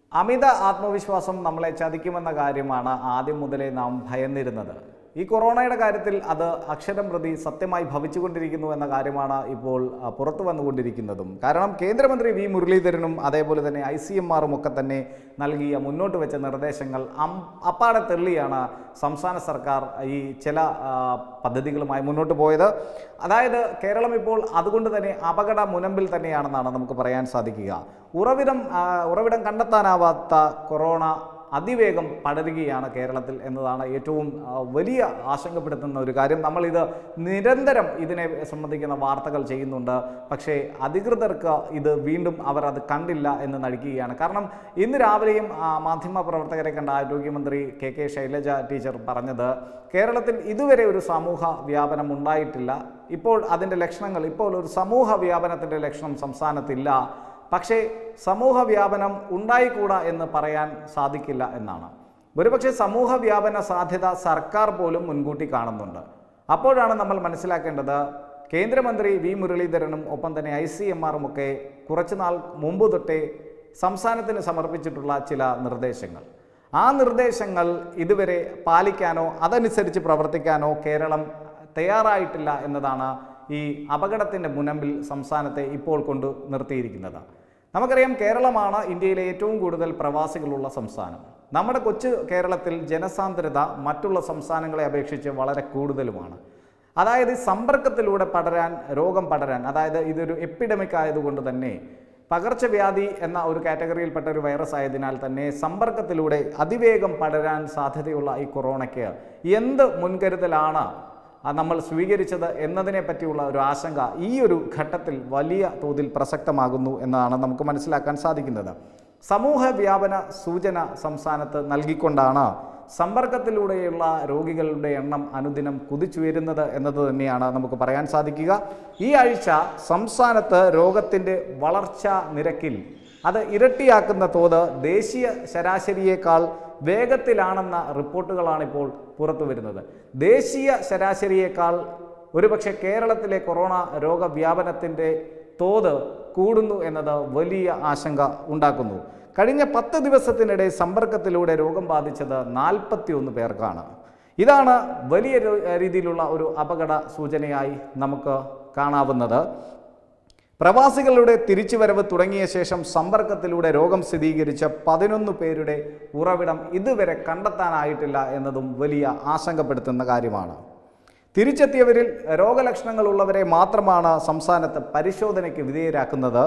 അമിത ആത്മവിശ്വാസം നമ്മളെ ചതിക്കുമെന്ന കാര്യമാണ് ആദ്യം മുതലേ നാം ഭയന്നിരുന്നത് ഈ കൊറോണയുടെ കാര്യത്തിൽ അത് അക്ഷരം പ്രതി സത്യമായി ഭവിച്ചുകൊണ്ടിരിക്കുന്നു എന്ന കാര്യമാണ് ഇപ്പോൾ ആ, പുറത്തു വന്നുകൊണ്ടിരിക്കുന്നതും കാരണം കേന്ദ്രമന്ത്രി വി മുരളീധരനും അതേപോലെ തന്നെ ഐ സി എം ആറും ഒക്കെ തന്നെ നൽകിയ മുന്നോട്ട് വെച്ച നിർദ്ദേശങ്ങൾ അം- അപ്പാടെ തെള്ളിയാണ് സംസ്ഥാന സർക്കാർ ഈ ചില ആ, പദ്ധതികളുമായി മുന്നോട്ട് പോയത് അതായത് കേരളം ഇപ്പോൾ അതുകൊണ്ട് തന്നെ അപകട മുനമ്പിൽ തന്നെയാണെന്നാണ് നമുക്ക് പറയാൻ സാധിക്കുക ഉറവിടം ആ, ഉറവിടം കണ്ടെത്താനാവാത്ത കൊറോണ അതിവേഗം പടരുകയാണ് കേരളത്തിൽ എന്നതാണ് ഏറ്റവും ആ, വലിയ ആശങ്കപ്പെടുത്തുന്ന ഒരു കാര്യം നമ്മളിത് നിരന്തരം ഇതിനെ സംബന്ധിക്കുന്ന വാർത്തകൾ ചെയ്യുന്നുണ്ട് പക്ഷേ അധികൃതർക്ക് ഇത് വീണ്ടും അവർ അത് കണ്ടില്ല എന്ന് നടിക്കുകയാണ് കാരണം ഇന്ന് രാവിലെയും ആ, മാധ്യമ പ്രവർത്തകരെ കണ്ട ആരോഗ്യമന്ത്രി കെ കെ ശൈലജ ടീച്ചർ പറഞ്ഞത് കേരളത്തിൽ ഇതുവരെ ഒരു സമൂഹ വ്യാപനം ഉണ്ടായിട്ടില്ല ഇപ്പോൾ അതിൻ്റെ ലക്ഷണങ്ങൾ ഇപ്പോൾ ഒരു സമൂഹ വ്യാപനത്തിൻ്റെ ലക്ഷണം സംസ്ഥാനത്തില്ല പക്ഷേ സമൂഹ വ്യാപനം ഉണ്ടായിക്കൂടാ എന്ന് പറയാൻ സാധിക്കില്ല എന്നാണ് ഒരുപക്ഷെ സമൂഹ വ്യാപന സാധ്യത സർക്കാർ പോലും മുൻകൂട്ടി കാണുന്നുണ്ട് അപ്പോഴാണ് നമ്മൾ മനസ്സിലാക്കേണ്ടത് കേന്ദ്രമന്ത്രി വി മുരളീധരനും ഒപ്പം തന്നെ ഐ സി എം ആറും ഒക്കെ കുറച്ചുനാൾ മുമ്പ് തൊട്ടേ സംസ്ഥാനത്തിന് സമർപ്പിച്ചിട്ടുള്ള ചില നിർദ്ദേശങ്ങൾ ആ നിർദ്ദേശങ്ങൾ ഇതുവരെ പാലിക്കാനോ അതനുസരിച്ച് പ്രവർത്തിക്കാനോ കേരളം തയ്യാറായിട്ടില്ല എന്നതാണ് ഈ അപകടത്തിൻ്റെ മുനമ്പിൽ സംസ്ഥാനത്തെ ഇപ്പോൾ കൊണ്ട് നിർത്തിയിരിക്കുന്നത് നമുക്കറിയാം കേരളമാണ് ഇന്ത്യയിലെ ഏറ്റവും കൂടുതൽ പ്രവാസികളുള്ള സംസ്ഥാനം നമ്മുടെ കൊച്ചു കേരളത്തിൽ ജനസാന്ദ്രത മറ്റുള്ള സംസ്ഥാനങ്ങളെ അപേക്ഷിച്ച് വളരെ കൂടുതലുമാണ് അതായത് ഈ സമ്പർക്കത്തിലൂടെ പടരാൻ രോഗം പടരാൻ അതായത് ഇതൊരു എപ്പിഡമിക് ആയതുകൊണ്ട് തന്നെ പകർച്ചവ്യാധി എന്ന ഒരു കാറ്റഗറിയിൽപ്പെട്ട ഒരു വൈറസ് ആയതിനാൽ തന്നെ സമ്പർക്കത്തിലൂടെ അതിവേഗം പടരാൻ സാധ്യതയുള്ള ഈ കൊറോണയ്ക്ക് എന്ത് മുൻകരുതലാണ് ആ നമ്മൾ സ്വീകരിച്ചത് എന്നതിനെ പറ്റിയുള്ള ഒരു ആശങ്ക ഈ ഒരു ഘട്ടത്തിൽ വലിയ തോതിൽ പ്രസക്തമാകുന്നു എന്നതാണ് നമുക്ക് മനസ്സിലാക്കാൻ സാധിക്കുന്നത് സമൂഹ വ്യാപന സൂചന സംസ്ഥാനത്ത് നൽകിക്കൊണ്ടാണ് സമ്പർക്കത്തിലൂടെയുള്ള രോഗികളുടെ എണ്ണം അനുദിനം കുതിച്ചുയരുന്നത് എന്നത് തന്നെയാണ് നമുക്ക് പറയാൻ സാധിക്കുക ഈ ആഴ്ച സംസ്ഥാനത്ത് രോഗത്തിൻ്റെ വളർച്ചാ നിരക്കിൽ അത് ഇരട്ടിയാക്കുന്ന തോത് ദേശീയ ശരാശരിയേക്കാൾ വേഗത്തിലാണെന്ന റിപ്പോർട്ടുകളാണ് ഇപ്പോൾ പുറത്തു വരുന്നത് ദേശീയ ശരാശരിയേക്കാൾ ഒരുപക്ഷെ കേരളത്തിലെ കൊറോണ രോഗവ്യാപനത്തിൻ്റെ തോത് കൂടുന്നു എന്നത് വലിയ ആശങ്ക ഉണ്ടാക്കുന്നു കഴിഞ്ഞ പത്ത് ദിവസത്തിനിടെ സമ്പർക്കത്തിലൂടെ രോഗം ബാധിച്ചത് നാൽപ്പത്തി ഒന്ന് പേർക്കാണ് ഇതാണ് വലിയ രു- രീതിയിലുള്ള ഒരു അപകട സൂചനയായി നമുക്ക് കാണാവുന്നത് പ്രവാസികളുടെ തിരിച്ചുവരവ് തുടങ്ങിയ ശേഷം സമ്പർക്കത്തിലൂടെ രോഗം സ്ഥിരീകരിച്ച പതിനൊന്ന് പേരുടെ ഉറവിടം ഇതുവരെ കണ്ടെത്താനായിട്ടില്ല എന്നതും വലിയ ആശങ്കപ്പെടുത്തുന്ന കാര്യമാണ് തിരിച്ചെത്തിയവരിൽ രോഗലക്ഷണങ്ങളുള്ളവരെ മാത്രമാണ് സംസ്ഥാനത്ത് പരിശോധനയ്ക്ക് വിധേയരാക്കുന്നത്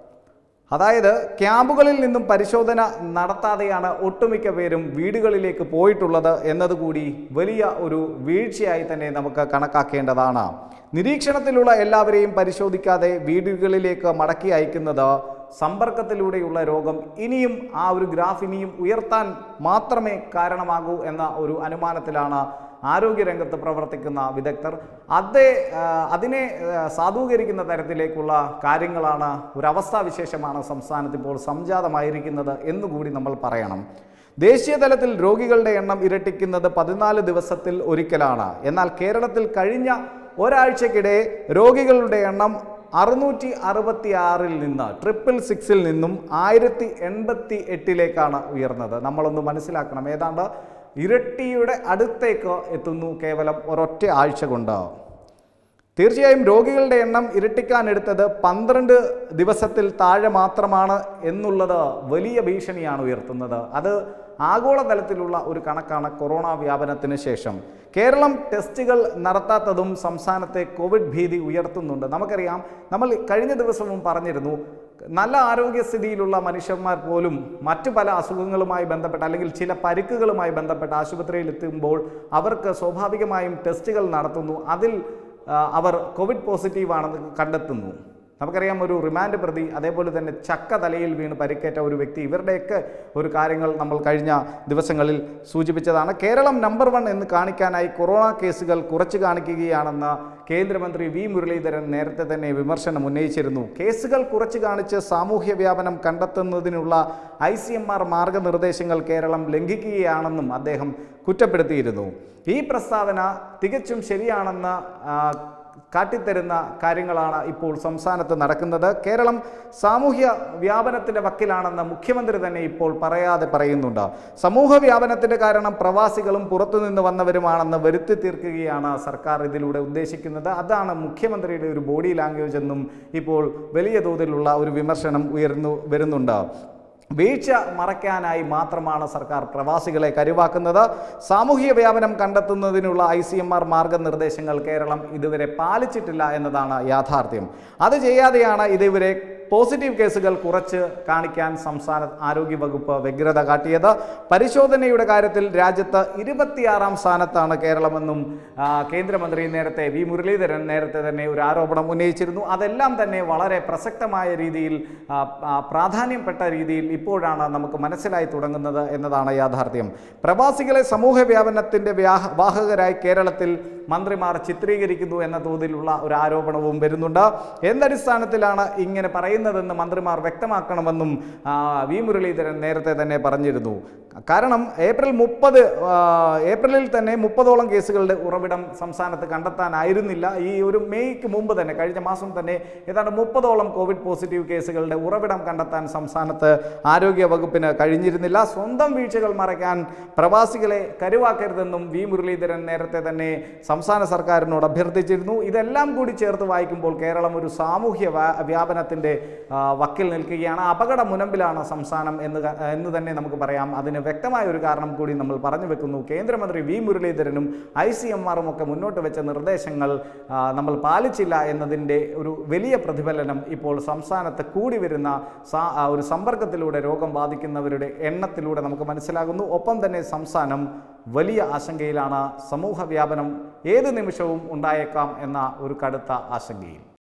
അതായത് ക്യാമ്പുകളിൽ നിന്നും പരിശോധന നടത്താതെയാണ് ഒട്ടുമിക്ക പേരും വീടുകളിലേക്ക് പോയിട്ടുള്ളത് എന്നതുകൂടി വലിയ ഒരു വീഴ്ചയായി തന്നെ നമുക്ക് കണക്കാക്കേണ്ടതാണ് നിരീക്ഷണത്തിലുള്ള എല്ലാവരെയും പരിശോധിക്കാതെ വീടുകളിലേക്ക് മടക്കി അയക്കുന്നത് സമ്പർക്കത്തിലൂടെയുള്ള രോഗം ഇനിയും ആ ഒരു ഗ്രാഫ് ഇനിയും ഉയർത്താൻ മാത്രമേ കാരണമാകൂ എന്ന ഒരു അനുമാനത്തിലാണ് ആരോഗ്യരംഗത്ത് പ്രവർത്തിക്കുന്ന വിദഗ്ധർ അതേ ആ, അതിനെ ആ, സാധൂകരിക്കുന്ന തരത്തിലേക്കുള്ള കാര്യങ്ങളാണ് ഒരു അവസ്ഥാവിശേഷമാണ് സംസ്ഥാനത്ത് ഇപ്പോൾ സംജാതമായിരിക്കുന്നത് എന്നുകൂടി നമ്മൾ പറയണം ദേശീയ തലത്തിൽ രോഗികളുടെ എണ്ണം ഇരട്ടിക്കുന്നത് പതിനാല് ദിവസത്തിൽ ഒരിക്കലാണ് എന്നാൽ കേരളത്തിൽ കഴിഞ്ഞ ഒരാഴ്ചക്കിടെ രോഗികളുടെ എണ്ണം അറുന്നൂറ്റി അറുപത്തി ആറിൽ നിന്ന് ട്രിപ്പിൾ സിക്സിൽ നിന്നും ആയിരത്തി എൺപത്തി എട്ടിലേക്കാണ് ഉയർന്നത് നമ്മളൊന്ന് മനസ്സിലാക്കണം ഏതാണ്ട് ഇരട്ടിയുടെ അടുത്തേക്ക് എത്തുന്നു കേവലം ഒരൊറ്റ ആഴ്ച കൊണ്ട് തീർച്ചയായും രോഗികളുടെ എണ്ണം ഇരട്ടിക്കാനെടുത്തത് പന്ത്രണ്ട് ദിവസത്തിൽ താഴെ മാത്രമാണ് എന്നുള്ളത് വലിയ ഭീഷണിയാണ് ഉയർത്തുന്നത് അത് ആഗോളതലത്തിലുള്ള ഒരു കണക്കാണ് കൊറോണ വ്യാപനത്തിന് ശേഷം കേരളം ടെസ്റ്റുകൾ നടത്താത്തതും സംസ്ഥാനത്തെ കോവിഡ് ഭീതി ഉയർത്തുന്നുണ്ട് നമുക്കറിയാം നമ്മൾ കഴിഞ്ഞ ദിവസവും പറഞ്ഞിരുന്നു നല്ല ആരോഗ്യസ്ഥിതിയിലുള്ള മനുഷ്യന്മാർ പോലും മറ്റു പല അസുഖങ്ങളുമായി ബന്ധപ്പെട്ട് അല്ലെങ്കിൽ ചില പരിക്കുകളുമായി ബന്ധപ്പെട്ട് ആശുപത്രിയിൽ എത്തുമ്പോൾ അവർക്ക് സ്വാഭാവികമായും ടെസ്റ്റുകൾ നടത്തുന്നു അതിൽ ആ, അവർ കോവിഡ് പോസിറ്റീവ് ആണെന്ന് കണ്ടെത്തുന്നു നമുക്കറിയാം ഒരു റിമാൻഡ് പ്രതി അതേപോലെ തന്നെ ചക്ക തലയിൽ വീണ് പരിക്കേറ്റ ഒരു വ്യക്തി ഇവരുടെയൊക്കെ ഒരു കാര്യങ്ങൾ നമ്മൾ കഴിഞ്ഞ ദിവസങ്ങളിൽ സൂചിപ്പിച്ചതാണ് കേരളം നമ്പർ വൺ എന്ന് കാണിക്കാനായി കൊറോണ കേസുകൾ കുറച്ചു കാണിക്കുകയാണെന്ന് കേന്ദ്രമന്ത്രി വി മുരളീധരൻ നേരത്തെ തന്നെ വിമർശനം ഉന്നയിച്ചിരുന്നു കേസുകൾ കുറച്ചു കാണിച്ച് സാമൂഹ്യ വ്യാപനം കണ്ടെത്തുന്നതിനുള്ള ഐ സി എം ആർ മാർഗനിർദ്ദേശങ്ങൾ കേരളം ലംഘിക്കുകയാണെന്നും അദ്ദേഹം കുറ്റപ്പെടുത്തിയിരുന്നു ഈ പ്രസ്താവന തികച്ചും ശരിയാണെന്ന് ആ, കാട്ടിത്തരുന്ന കാര്യങ്ങളാണ് ഇപ്പോൾ സംസ്ഥാനത്ത് നടക്കുന്നത് കേരളം സാമൂഹ്യ വ്യാപനത്തിൻ്റെ വക്കിലാണെന്ന് മുഖ്യമന്ത്രി തന്നെ ഇപ്പോൾ പറയാതെ പറയുന്നുണ്ട് സമൂഹ വ്യാപനത്തിൻ്റെ കാരണം പ്രവാസികളും പുറത്തുനിന്ന് വന്നവരുമാണെന്ന് വരുത്തി തീർക്കുകയാണ് സർക്കാർ ഇതിലൂടെ ഉദ്ദേശിക്കുന്നത് അതാണ് മുഖ്യമന്ത്രിയുടെ ഒരു ബോഡി ലാംഗ്വേജ് എന്നും ഇപ്പോൾ വലിയ തോതിലുള്ള ഒരു വിമർശനം ഉയർന്നു വരുന്നുണ്ട് വീഴ്ച മറയ്ക്കാനായി മാത്രമാണ് സർക്കാർ പ്രവാസികളെ കരുവാക്കുന്നത് സാമൂഹിക വ്യാപനം കണ്ടെത്തുന്നതിനുള്ള ഐ സി എം ആർ മാർഗനിർദ്ദേശങ്ങൾ കേരളം ഇതുവരെ പാലിച്ചിട്ടില്ല എന്നതാണ് യാഥാർത്ഥ്യം അത് ചെയ്യാതെയാണ് ഇതുവരെ പോസിറ്റീവ് കേസുകൾ കുറച്ച് കാണിക്കാൻ സംസ്ഥാന ആരോഗ്യ വകുപ്പ് വ്യഗ്രത കാട്ടിയത് പരിശോധനയുടെ കാര്യത്തിൽ രാജ്യത്ത് ഇരുപത്തിയാറാം സ്ഥാനത്താണ് കേരളമെന്നും ആ, കേന്ദ്രമന്ത്രി നേരത്തെ വി മുരളീധരൻ നേരത്തെ തന്നെ ഒരു ആരോപണം ഉന്നയിച്ചിരുന്നു അതെല്ലാം തന്നെ വളരെ പ്രസക്തമായ രീതിയിൽ ആ, ആ, പ്രാധാന്യപ്പെട്ട രീതിയിൽ ഇപ്പോഴാണ് നമുക്ക് മനസ്സിലായി തുടങ്ങുന്നത് എന്നതാണ് യാഥാർത്ഥ്യം പ്രവാസികളെ സമൂഹ വ്യാപനത്തിൻ്റെ വ്യാഹ വാഹകരായി കേരളത്തിൽ മന്ത്രിമാർ ചിത്രീകരിക്കുന്നു എന്ന തോതിലുള്ള ഒരു ആരോപണവും വരുന്നുണ്ട് എന്തടിസ്ഥാനത്തിലാണ് ഇങ്ങനെ പറയുന്നതെന്ന് മന്ത്രിമാർ വ്യക്തമാക്കണമെന്നും ആ, വി മുരളീധരൻ നേരത്തെ തന്നെ പറഞ്ഞിരുന്നു കാരണം ഏപ്രിൽ മുപ്പത് ഏപ്രിലിൽ തന്നെ മുപ്പതോളം കേസുകളുടെ ഉറവിടം സംസ്ഥാനത്ത് കണ്ടെത്താനായിരുന്നില്ല ഈ ഒരു മെയ്ക്ക് മുമ്പ് തന്നെ കഴിഞ്ഞ മാസം തന്നെ ഏതാണ്ട് മുപ്പതോളം കോവിഡ് പോസിറ്റീവ് കേസുകളുടെ ഉറവിടം കണ്ടെത്താൻ സംസ്ഥാനത്ത് ആരോഗ്യ വകുപ്പിന് കഴിഞ്ഞിരുന്നില്ല സ്വന്തം വീഴ്ചകൾ മറയ്ക്കാൻ പ്രവാസികളെ കരുവാക്കരുതെന്നും വി മുരളീധരൻ നേരത്തെ തന്നെ സംസ്ഥാന സർക്കാരിനോട് അഭ്യർത്ഥിച്ചിരുന്നു ഇതെല്ലാം കൂടി ചേർത്ത് വായിക്കുമ്പോൾ കേരളം ഒരു സാമൂഹ്യ വ്യാ- വ്യാപനത്തിൻ്റെ ആ, വക്കിൽ നിൽക്കുകയാണ് അപകട മുനമ്പിലാണ് സംസ്ഥാനം എന്ന് ക- എന്ന് തന്നെ നമുക്ക് പറയാം അതിന് വ്യക്തമായ ഒരു കാരണം കൂടി നമ്മൾ പറഞ്ഞു വെക്കുന്നു കേന്ദ്രമന്ത്രി വി മുരളീധരനും ഐ സി എം ആറും ഒക്കെ മുന്നോട്ട് വെച്ച നിർദ്ദേശങ്ങൾ ആ, നമ്മൾ പാലിച്ചില്ല എന്നതിൻ്റെ ഒരു വലിയ പ്രതിഫലനം ഇപ്പോൾ സംസ്ഥാനത്ത് കൂടി വരുന്ന സാ- ആ, ഒരു സമ്പർക്കത്തിലൂടെ രോഗം ബാധിക്കുന്നവരുടെ എണ്ണത്തിലൂടെ നമുക്ക് മനസ്സിലാകുന്നു ഒപ്പം തന്നെ സംസ്ഥാനം വലിയ ആശങ്കയിലാണ് സമൂഹ വ്യാപനം ഏത് നിമിഷവും ഉണ്ടായേക്കാം എന്ന ഒരു കടുത്ത ആശങ്കയിൽ